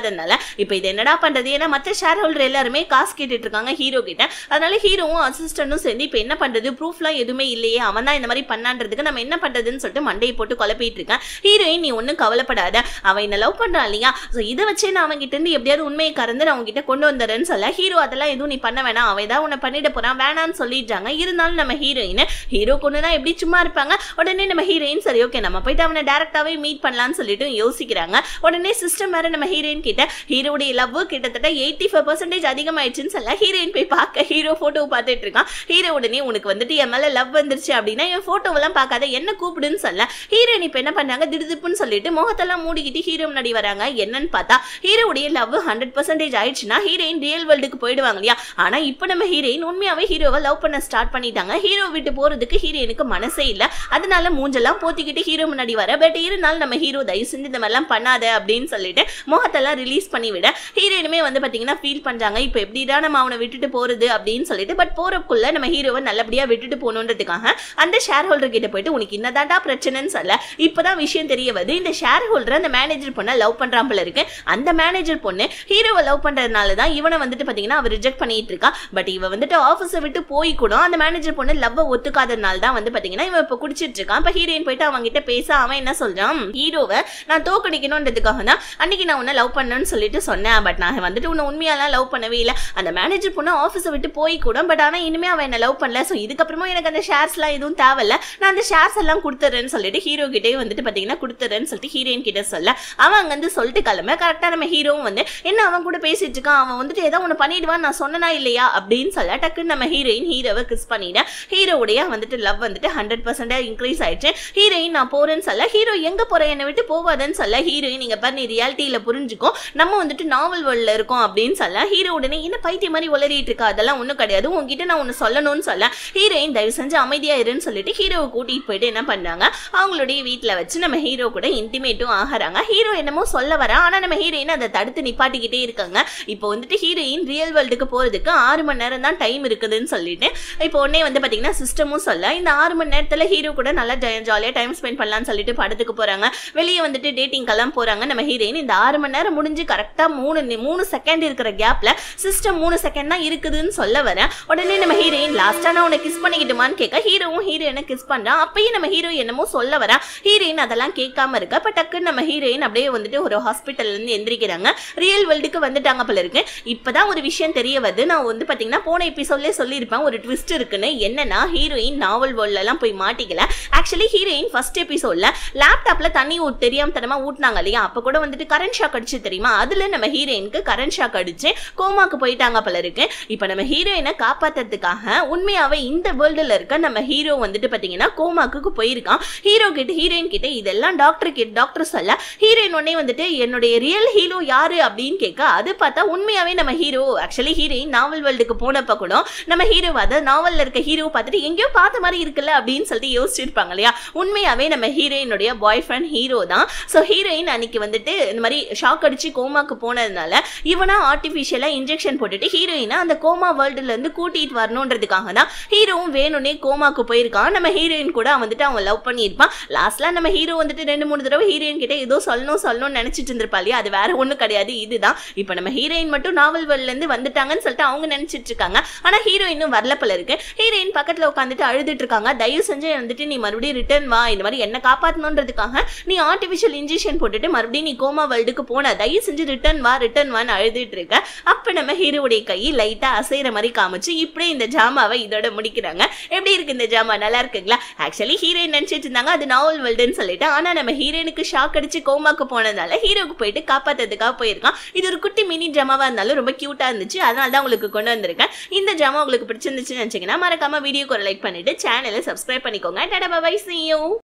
இப்போ இது என்னடா பண்றது ஏன்னா மற்ற ஷேர் ஹோல்டர் எல்லாருமே காசு கேட்டுட்டு இருக்காங்க ஹீரோ கிட்ட அதனால ஹீரோவும் அசிஸ்டன்ட்டும் சேர்ந்து இப்போ என்ன பண்றது ப்ரூஃப்லாம் எதுவுமே இல்லையே அவன் தான் இந்த மாதிரி பண்ணான்றதுக்கு நம்ம என்ன பண்றதுன்னு சொல்லிட்டு மண்டையை போட்டு குழப்பிட்டு இருக்கேன் ஹீரோயின் நீ ஒன்றும் கவலைப்படாத அவன் என்ன லவ் பண்றான் இல்லையா ஸோ இதை வச்சே நான் அவன் கிட்ட இருந்து எப்படியாவது உண்மையை கறந்து நான் உங்ககிட்ட கொண்டு வந்துடுறேன்னு சொல்ல ஹீரோ அதெல்லாம் எதுவும் நீ பண்ண வேணாம் அவன் ஏதாவது உன்னை பண்ணிட போறான் வேணான்னு சொல்லிடுறாங்க இருந்தாலும் நம்ம ஹீரோயின் ஹீரோ கொண்டு தான் எப்படி சும்மா இருப்பாங்க உடனே நம்ம ஹீரோயின் சரி ஓகே நம்ம போயிட்டு அவனை டேரக்டாவே மீட் பண்ணலாம்னு சொல்லிட்டு யோசிக்கிறாங்க உடனே சிஸ்டம் வேற நம்ம ஹீரோயின் கிட்ட ஹீரோடைய லவ் கிட்டத்தட்ட எயிட்டி ஃபைவ் பர்சன்டேஜ் அதிகமாயிடுச்சுன்னு சொல்ல ஹீரோயின் போய் பார்க்க ஹீரோ போட்டோ பார்த்துட்டு இருக்கான் ஹீரோ உடனே உனக்கு வந்துட்டு என் மேல லவ் வந்துருச்சு அப்படின்னா என் போட்டோவெல்லாம் பார்க்காத என்ன கூப்பிடுன்னு சொல்ல ஹீரோயின் இப்போ என்ன பண்ணாங்க திடுதிப்புன்னு சொல்லிட்டு முகத்தெல்லாம் மூடிக்கிட்டு ஹீரோ முன்னாடி வராங்க என்னன்னு பார்த்தா ஹீரோவுடைய லவ் ஹண்ட்ரட் பர்சன்டேஜ் ஆயிடுச்சுன்னா ஹீரோயின் ரியல் வேர்ல்டுக்கு போயிடுவாங்க இல்லையா ஆனா இப்போ நம்ம ஹீரோயின் உண்மையாவே ஹீரோவை லவ் பண்ண ஸ்டார்ட் பண்ணிட்டாங்க ஹீரோ விட்டு போறதுக்கு ஹீரோயினுக்கு மனசே இல்ல அதனால மூஞ்செல்லாம் போத்திக்கிட்டு ஹீரோ முன்னாடி வர பட் இருந்தாலும் நம்ம ஹீரோ தயவு செஞ்சு இந்த மாதிரிலாம் பண்ணாத அப்படின்னு சொல்லிட்டு முகத்தெல்லாம் ரிலீஸ் பண்ணி விட ஹீரோயினுமே வந்து பாத்தீங்கன்னா ஃபீல் பண்றாங்க இப்போ எப்படிடா நம்ம அவனை விட்டுட்டு போறது அப்படின்னு சொல்லிட்டு பட் போறதுக்குள்ள நம்ம ஹீரோவை நல்லபடியா விட்டுட்டு போகணுன்றதுக்காக அந்த ஷேர் ஹோல்டர் கிட்ட போயிட்டு உனக்கு என்னதான்டா பிரச்சனைன்னு சொல்ல இப்பதான் விஷயம் தெரிய வருது இந்த ஷேர் ஹோல்டர் அந்த மேனேஜர் பொண்ணை லவ் பண்றான் போல இருக்கு அந்த மேனேஜர் பொண்ணு ஹீரோவை லவ் பண்றதுனால தான் இவனை வந்துட்டு பாத்தீங்கன்னா அவர் ரிஜெக்ட் பண்ணிட்டு இருக்கா பட் இவ வந்துட்டு ஆஃபீஸை விட்டு போய் கூட அந்த மேனேஜர் பொண்ணு லவ் ஒத்துக்காதனால தான் வந்து பாத்தீங்கன்னா இவன் இப்ப குடிச்சிட்டு இருக்கான் இப்ப ஹீரோயின் போயிட்டு அவங்க கிட்ட பேச அவன் என்ன சொல்றான் ஹீரோவை நான் தோக்கடிக்கணுன்றதுக்காக தான் அன்னைக்கு நான் உன்னை லவ் பண்ணேன்னு சொல்லிட்டு சொன்னேன் பட் நான் வந்துட்டு உன்னை உண்மையாலாம் லவ் பண்ணவே இல்லை அந்த மேனேஜர் பொண்ணு ஆஃபீஸை விட்டு போய் கூட பட் ஆனா இனிமே அவன் என்ன லவ் பண்ணல ஸோ இதுக்கப்புறமா எனக்கு அந்த ஷேர்ஸ்லாம் எதுவும் தேவையில்ல நான் அந்த ஷேர்ஸ் எல்லாம் கொடுத்துறேன்னு சொல்லிட்டு ஹீரோ கிட்டே வந்துட்டு பாத்தீங்கன்னா கொடுத்துறேன்னு சொல்லிட்டு ஹீரோயின் கிட்ட சொல்ல அவன் அங்க வந்து சொல்லிட்டு கிளம்ப கரெக்டா நம்ம ஹீரோவும் வந்து என்ன அவன் கூட பேசிட்டு இருக்கான் அவன் வந்துட்டு ஏதோ ஒன்று பண்ணிடுவான் நான் சொன்னனா இல்லையா அப்படின்னு சொல்ல டக்குன்னு நம்ம ஹீரோயின் ஹீரோவை கிஸ் பண்ணிட ஹீரோவுடைய வந்துட்டு லவ் வந்துட்டு ஹண்ட்ரட் பர்சன்டா இன்க்ரீஸ் ஆயிடுச்சு ஹீரோயின் நான் போறேன்னு சொல்ல ஹீரோ எங்க போற என்னை விட்டு போவாதன்னு சொல்ல ஹீரோயின் நீங்க பாரு நீ ரியாலிட்டியில புரிஞ்சுக்கோ நம்ம வந்துட்டு நாவல் வேர்ல்ட்ல இருக்கோம் அப்படின்னு சொல்ல ஹீரோ உடனே என்ன பைத்திய மாதிரி உளறிட்டு இருக்கா அதெல்லாம் ஒன்றும் கிடையாது உங்ககிட்ட நான் ஒன்று சொல்லணும்னு சொல்ல ஹீரோயின் தயவு செஞ்சு அமைதியா இருன்னு சொல்லிட்டு ஹீரோவை கூட்டிட்டு போயிட்டு என்ன பண்றாங்க அவங்களுடைய வீட்டில் வச்சு நம்ம ஹீரோ கூட இன்டிமேட்டும் ஆகிறாங்க ஹீரோ என்னமோ சொல்ல வரா ஆனா நம்ம ஹீரோயின் அதை தடுத்து நிப்பாட்டிக்கிட்டே இருக்காங்க இப்போ வந்துட்டு ஹீரோயின் ரியல் வேர்ல்டுக்கு போறதுக்கு ஆறு மணி நேரம் தான் டைம் இருக்குதுன்னு சொல்லிட்டு இப்போ உடனே வந்து பாத்தீங்கன்னா சிஸ்டமும் சொல்ல இந்த ஆறு மணி நேரத்துல ஹீரோ கூட நல்லா ஜாலியாக டைம் ஸ்பெண்ட் பண்ணலாம்னு சொல்லிட்டு படத்துக்கு போறாங்க வெளியே வந்துட்டு டேட்டிங்கெல்லாம் போறாங்க நம்ம ஹீரோயின் இந்த ஆறு மணி நேரம் முடிஞ்சு கரெக்டா மூணு நி- மூணு செகண்ட் இருக்கிற கேப்ல சிஸ்டம் மூணு செகண்ட் தான் இருக்குதுன்னு சொல்ல வரேன் உடனே நம்ம ஹீரோயின் லாஸ்டா நான் உன்னை கிஸ் பண்ணிக்கிட்டுமான்னு கேட்க ஹீரோவும் ஹீரோயினை கிஸ் பண்றான் அப்பயும் நம்ம ஹீரோ என்னமோ சொல்ல வரா ஹீரோயின் அதெல்லாம் கேட்காம இருக்க அப்ப டக்குன்னு நம்ம ஹீரோயின் அப்படியே வந்துட்டு ஒரு ஹாஸ்பிட்டல்ல இருந்து எந்திரிக்கிறாங்க ரியல் வேர்ல்டுக்கு வந்துட்டாங்க போல இருக்கு இப்பதான் ஒரு விஷயம் தெரிய வருது நான் வந்து பாத்தீங்கன்னா போன எபிசோட்லயே சொல்லியிருப்பேன் ஒரு ட்விஸ்ட் இருக்குன்னு என்னன்னா ஹீரோயின் நாவல் வேர்ல்ட்ல எல்லாம் போய் மாட்டிக்கல ஆக்சுவலி ஹீரோயின் ஃபர்ஸ்ட் எபிசோட்ல லேப்டாப்ல தண்ணி ஊ தெரியாம தனமா ஊட்டினாங்க இல்லையா அப்ப கூட வந்துட்டு கரண்ட் ஷாக் அடிச்சு தெரியுமா அதுல நம்ம ஹீரோயினுக்கு கரண்ட் ஷாக் அடிச்சு கோமாக்கு போயிட்டாங்க போல இருக்கு இப்ப நம்ம ஹீரோயினை காப்பாத்துறதுக்காக உண்மையாவே இந்த வேர்ல்டுல இருக்க நம்ம ஹீரோ வந்துட்டு பாத்தீங்கன்னா கோமாக்கு போயிருக்கான் ஹீரோ கிட்ட ஹீரோயின் கிட்ட இதெல்லாம் டாக்டர் கிட்ட டாக்டர் சொல்ல ஹீரோயின் உடனே வந்துட்டு என்னுடைய ரியல் ஹீரோ யாரு அப்படின்னு கேட்க அது பார்த்தா உண்மையாவே நம்ம ஹீரோ ஆக்சுவலி ஹீரோயின் நாவல் வேர்ல்டுக்கு போனப்ப கூட நம்ம ஹீரோ அதாவது நாவல்ல இருக்க ஹீரோ பார்த்துட்டு எங்கேயோ பார்த்த மாதிரி இருக்குல்ல அப்படின்னு சொல்லிட்டு யோசிச்சிருப்பாங்க இல்லையா உண்மையாவே நம்ம ஹீரோயினுடைய பாய் ஃப்ரெண்ட் ஹீரோ தான் ஸோ ஹீரோயின் அன்னைக்கு வந்துட்டு இந்த மாதிரி ஷாக் அடிச்சு கோமாக்கு போனதுனால இவனா ஆர்டிஃபிஷியலா இன்ஜெக்ஷன் போட்டுட்டு ஹீரோயினை அந்த கோமா வேர்ல்டுல இருந்து கூட்டிட்டு வரணுன்றதுக்காக தான் ஹீரோவும் வேணும்னே கோமாக்கு போயிருக்கான் நம்ம ஹீரோயின் கூட அவன் வந்துட்டு அவன் லவ் பண்ணியிருப்பான் லாஸ்ட்ல நம்ம ஹீரோ வந்துட்டு ரெண்டு மூணு தடவை ஹீரோயின் கிட்ட ஏதோ சொல்லணும் சொல்லணும்னு நினைச்சிட்டு இருந்திருப்பா இல்லையா அது வேற ஒண்ணும் கிடையாது இதுதான் இப்போ நம்ம ஹீரோயின் மட்டும் நாவல் வேர்ல்ட்ல இருந்து வந்துட்டாங்கன்னு சொல்லிட்டு அவங்க நினைச்சிட்டு இருக்காங்க ஆனா ஹீரோ இன்னும் வரல போல இருக்கு ஹீரோயின் பக்கத்துல உட்காந்துட்டு அழுதுட்டு இருக்காங்க தயவு செஞ்சு வந்துட்டு நீ மறுபடியும் ரிட்டர்ன் வா இந்த மாதிரி என்ன காப்பாத்தணுன்றதுக்காக நீ ஆர்டிஃபிஷியல் இன்ஜெக்ஷன் போட்டுட்டு மறுபடியும் நீ கோமா வேர்ல்டுக்கு போன தயவு செஞ்சு ரிட்டர்ன் வா ரிட்டர்ன் வான்னு அழுதுட்டு இருக்க அப்ப நம்ம ஹீரோவுடைய கை லைட்டா அசைற மாதிரி காமிச்சு இப்படியே இந்த ஜாமாவை இதோட முடிக்கிறாங்க எப்படி இருக்கு இந்த ஜாமா நல்லா இருக்குங்களா ஆக்சுவலி ஹீரோயின் நினைச்சிட்டு இருந்தாங்க அது நாவல் வேர்ல்டுன்னு சொல்லிட்டு ஆனா நம்ம ஹீரோயினுக்கு ஷாக் அடிச்சு கோமாக்கு போனதால ஹீரோக்கு போயிட்டு காப்பாத்துறதுக்காக போயிருக்கான் இது ஒரு குட்டி மினி ஜாமாவா இருந்தாலும் ரொம்ப கியூட்டா இருந்துச்சு அதனால தான் உங்களுக்கு கொண்டு வந்திருக்கேன் இந்த ஜாமா உங்களுக்கு பிடிச்சிருந்துச்சுன்னு நினைச்சீங்கன்னா மறக்காம வீடியோக்கு ஒரு லைக் பண்ணிட்டு சேனலை சப்ஸ்கிரைப் பண்ணிக்கோங்க டாடா பை see you